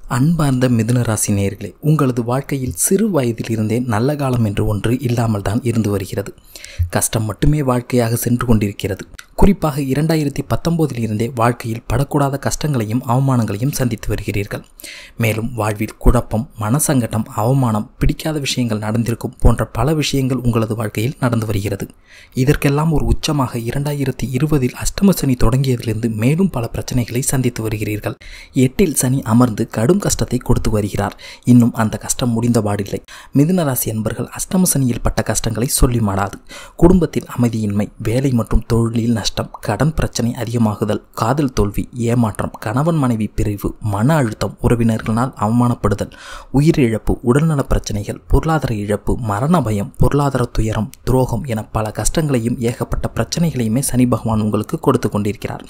அன்பார்ந்த மிதுன ராசி நேயர்களே உங்களது வாழ்க்கையில் சிறு வயதிலிருந்தே நல்ல காலம் என்று ஒன்று இல்லாமல் தான் இருந்து வருகிறது கஷ்டம் மட்டுமே வாழ்க்கையாக சென்று கொண்டிருக்கிறது குறிப்பாக இரண்டாயிரத்தி பத்தொம்போதில் இருந்தே வாழ்க்கையில் படக்கூடாத கஷ்டங்களையும் அவமானங்களையும் சந்தித்து வருகிறீர்கள் மேலும் வாழ்வில் குழப்பம் மனசங்கடம் அவமானம் பிடிக்காத விஷயங்கள் நடந்திருக்கும் போன்ற பல விஷயங்கள் உங்களது வாழ்க்கையில் நடந்து வருகிறது இதற்கெல்லாம் ஒரு உச்சமாக இரண்டாயிரத்தி இருபதில் அஷ்டம சனி தொடங்கியதிலிருந்து மேலும் பல பிரச்சனைகளை சந்தித்து வருகிறீர்கள் எட்டில் சனி அமர்ந்து கடும் கஷ்டத்தை கொடுத்து வருகிறார் இன்னும் அந்த கஷ்டம் முடிந்த பாடில்லை மிதுன ராசி என்பர்கள் அஷ்டம சனியில் பட்ட கஷ்டங்களை சொல்லி மாடாது குடும்பத்தில் அமைதியின்மை வேலை மற்றும் தொழிலில் நஷ்டம் கடன் பிரச்சனை அதிகமாகுதல் காதல் தோல்வி ஏமாற்றம் கணவன் மனைவி பிரிவு மன அழுத்தம் உறவினர்களால் அவமானப்படுதல் உயிரிழப்பு உடல்நலப் பிரச்சனைகள் பொருளாதார இழப்பு மரண பயம் பொருளாதார துயரம் துரோகம் என பல கஷ்டங்களையும் ஏகப்பட்ட பிரச்சனைகளையுமே சனி பகவான் உங்களுக்கு கொடுத்து கொண்டிருக்கிறார்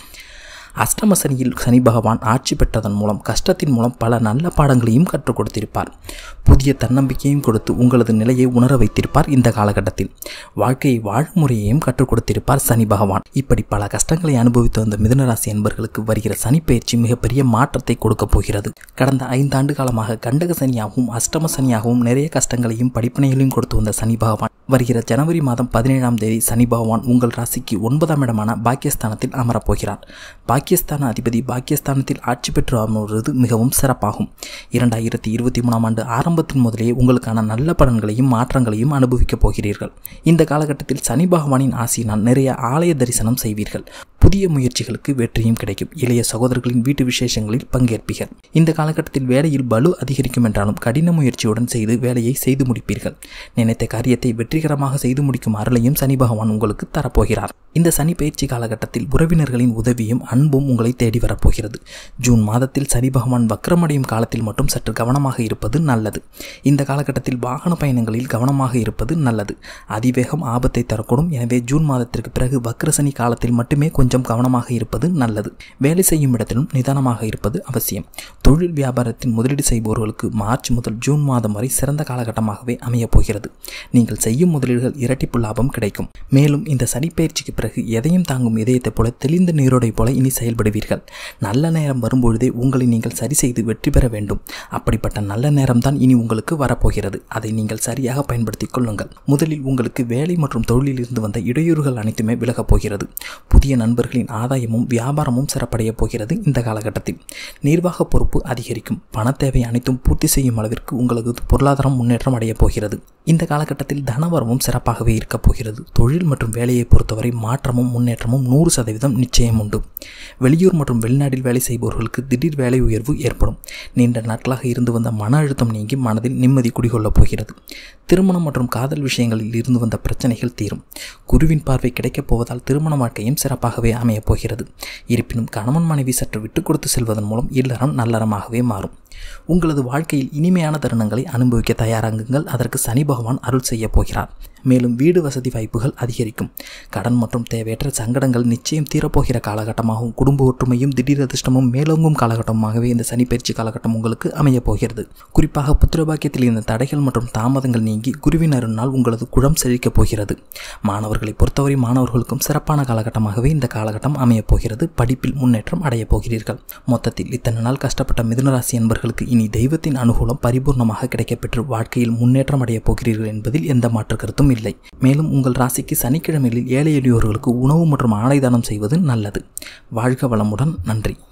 அஷ்டம சனியில் சனி பகவான் ஆட்சி பெற்றதன் மூலம் கஷ்டத்தின் மூலம் பல நல்ல பாடங்களையும் கற்றுக் கொடுத்திருப்பார் புதிய தன்னம்பிக்கையும் கொடுத்து உங்களது நிலையை உணர வைத்திருப்பார் இந்த காலகட்டத்தில் வாழ்க்கையை வாழும் முறையையும் கற்றுக் கொடுத்திருப்பார் சனி பகவான் இப்படி பல கஷ்டங்களை அனுபவித்து வந்த மிதுனராசி என்பர்களுக்கு வருகிற சனி பயிற்சி மிகப்பெரிய மாற்றத்தை கொடுக்கப் போகிறது கடந்த ஐந்தாண்டு காலமாக கண்டக சனியாகவும் அஷ்டம சனியாகவும் நிறைய கஷ்டங்களையும் படிப்பினைகளையும் கொடுத்து வந்த சனி பகவான் வருகிற ஜனவரி மாதம் பதினேழாம் தேதி சனி பகவான் உங்கள் ராசிக்கு ஒன்பதாம் இடமான பாக்கியஸ்தானத்தில் அமரப்போகிறார் பாக்கியஸ்தான அதிபதி பாக்கியஸ்தானத்தில் ஆட்சி பெற்று அமர்வது மிகவும் சிறப்பாகும் இரண்டாயிரத்தி இருபத்தி மூணாம் ஆண்டு ஆரம்பத்தின் முதலே உங்களுக்கான நல்ல பலன்களையும் மாற்றங்களையும் அனுபவிக்கப் போகிறீர்கள் இந்த காலகட்டத்தில் சனி பகவானின் ஆசியினால் நிறைய ஆலய தரிசனம் செய்வீர்கள் புதிய முயற்சிகளுக்கு வெற்றியும் கிடைக்கும் இளைய சகோதரர்களின் வீட்டு விசேஷங்களில் பங்கேற்பீர்கள் இந்த காலகட்டத்தில் வேலையில் பலு அதிகரிக்கும் என்றாலும் கடின முயற்சியுடன் செய்து வேலையை செய்து முடிப்பீர்கள் நினைத்த காரியத்தை வெற்றிகரமாக செய்து முடிக்கும் அருளையும் சனி பகவான் உங்களுக்கு தரப்போகிறார் இந்த சனி பயிற்சி காலகட்டத்தில் உறவினர்களின் உதவியும் அன்பும் உங்களை தேடி வரப்போகிறது ஜூன் மாதத்தில் சனி பகவான் வக்ரமடையும் காலத்தில் மட்டும் சற்று கவனமாக இருப்பது நல்லது இந்த காலகட்டத்தில் வாகன பயணங்களில் கவனமாக இருப்பது நல்லது அதிவேகம் ஆபத்தை தரக்கூடும் எனவே ஜூன் மாதத்திற்கு பிறகு வக்ரசனி காலத்தில் மட்டுமே கொஞ்சம் கவனமாக இருப்பது நல்லது வேலை செய்யும் இடத்திலும் நிதானமாக இருப்பது அவசியம் தொழில் வியாபாரத்தில் முதலீடு செய்பவர்களுக்கு மார்ச் முதல் ஜூன் மாதம் வரை சிறந்த காலகட்டமாகவே அமையப் போகிறது நீங்கள் செய்யும் முதலீடுகள் இரட்டிப்பு லாபம் கிடைக்கும் மேலும் இந்த சனி பயிற்சிக்கு பிறகு எதையும் தாங்கும் இதயத்தைப் போல தெளிந்த நீரோடை போல இனி செயல்படுவீர்கள் நல்ல நேரம் வரும்பொழுதே உங்களை நீங்கள் சரி செய்து வெற்றி பெற வேண்டும் அப்படிப்பட்ட நல்ல நேரம் தான் இனி உங்களுக்கு வரப்போகிறது அதை நீங்கள் சரியாக பயன்படுத்திக் கொள்ளுங்கள் முதலில் உங்களுக்கு வேலை மற்றும் தொழிலில் இருந்து வந்த இடையூறுகள் அனைத்துமே விலகப் போகிறது புதிய நண்பர்களின் ஆதாயமும் வியாபாரமும் சிறப்படைய போகிறது இந்த காலகட்டத்தில் நிர்வாக பொறுப்பு அதிகரிக்கும் பண தேவை அனைத்தும் பூர்த்தி செய்யும் அளவிற்கு உங்களது பொருளாதாரம் முன்னேற்றம் அடையப் போகிறது இந்த காலகட்டத்தில் தனவரமும் சிறப்பாகவே இருக்கப் போகிறது தொழில் மற்றும் வேலையை பொறுத்தவரை மாற்றமும் முன்னேற்றமும் நூறு சதவீதம் நிச்சயம் உண்டு வெளியூர் மற்றும் வெளிநாட்டில் வேலை செய்பவர்களுக்கு திடீர் வேலை உயர்வு ஏற்படும் நீண்ட நாட்களாக இருந்து வந்த மன அழுத்தம் நீங்கி மனதில் நிம்மதி குடிகொள்ளப் போகிறது திருமணம் மற்றும் காதல் விஷயங்களில் இருந்து வந்த பிரச்சனைகள் தீரும் குருவின் பார்வை கிடைக்கப் போவதால் திருமண வாழ்க்கையும் சிறப்பாகவே அமையப் போகிறது இருப்பினும் கணவன் மனைவி சற்று விட்டு கொடுத்து செல்வதன் மூலம் இல்லறம் நல்லறமாகவே மாறும் உங்களது வாழ்க்கையில் இனிமையான தருணங்களை அனுபவிக்க தயாராகுங்கள் அதற்கு சனி பகவான் அருள் செய்ய போகிறார் மேலும் வீடு வசதி வாய்ப்புகள் அதிகரிக்கும் கடன் மற்றும் தேவையற்ற சங்கடங்கள் நிச்சயம் தீரப்போகிற காலகட்டமாகவும் குடும்ப ஒற்றுமையும் திடீர் அதிர்ஷ்டமும் மேலோங்கும் காலகட்டமாகவே இந்த சனி பயிற்சி காலகட்டம் உங்களுக்கு அமையப் போகிறது குறிப்பாக புத்திரபாக்கியத்தில் இருந்த தடைகள் மற்றும் தாமதங்கள் நீங்கி குருவின் அருளால் உங்களது குழம் செழிக்கப் போகிறது மாணவர்களை பொறுத்தவரை மாணவர்களுக்கும் சிறப்பான காலகட்டமாகவே இந்த காலகட்டம் அமையப் போகிறது படிப்பில் முன்னேற்றம் அடையப் போகிறீர்கள் மொத்தத்தில் இத்தனை நாள் கஷ்டப்பட்ட மிதுனராசி என்பர்களுக்கு இனி தெய்வத்தின் அனுகூலம் பரிபூர்ணமாக கிடைக்கப்பெற்று வாழ்க்கையில் முன்னேற்றம் அடையப் போகிறீர்கள் என்பதில் எந்த மாற்று கருத்தும் இல்லை மேலும் உங்கள் ராசிக்கு சனிக்கிழமைகளில் ஏழை எளியோர்களுக்கு உணவு மற்றும் ஆடை தானம் செய்வது நல்லது வாழ்க வளமுடன் நன்றி